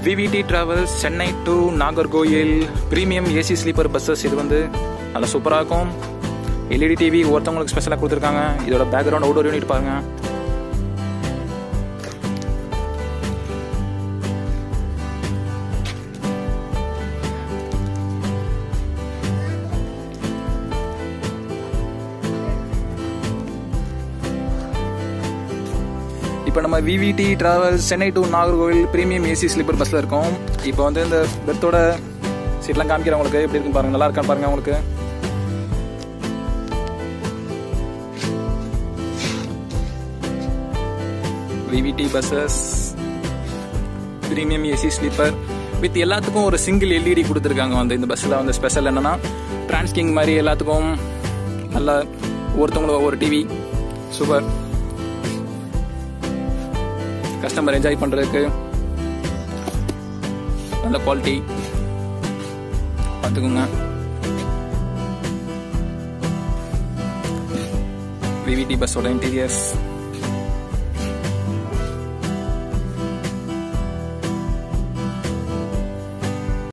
விவிடி travels Chennai to Nagercoil premium AC sleeper buses இது வந்து நல்லா சூப்பராக இருக்கும் எல்இடி டிவி ஒருத்தவங்களுக்கு ஸ்பெஷலாக கொடுத்துருக்காங்க இதோட பேக்ரவுண்ட் அவுடோர் யூனிட் பாருங்க இப்போ நம்ம V V D travels Chennai to Nagercoil premium AC sleeper பஸ்ஸில் இருக்கோம் இப்போ வந்து இந்த பெர்த்தோட சீட்லாம் காமிக்கிறேன் உங்களுக்கு எப்படி இருக்குன்னு பாருங்க நல்லா இருக்கான்னு பாருங்க உங்களுக்கு V V D buses premium AC sleeper with எல்லாத்துக்கும் ஒரு சிங்கிள் எல்இடி கொடுத்துருக்காங்க வந்து இந்த பஸ்ஸில் வந்து ஸ்பெஷல் என்னன்னா டிரான்ஸ்கிங் மாதிரி எல்லாத்துக்கும் நல்லா ஒருத்தவங்களுக்கு ஒரு டிவி சூப்பர் கஸ்டமர் என்ஜாய் பண்ணுறதுக்கு நல்ல குவாலிட்டி பார்த்துக்கோங்க விவிடி பஸ்ஸோட இன்டீரியர்ஸ்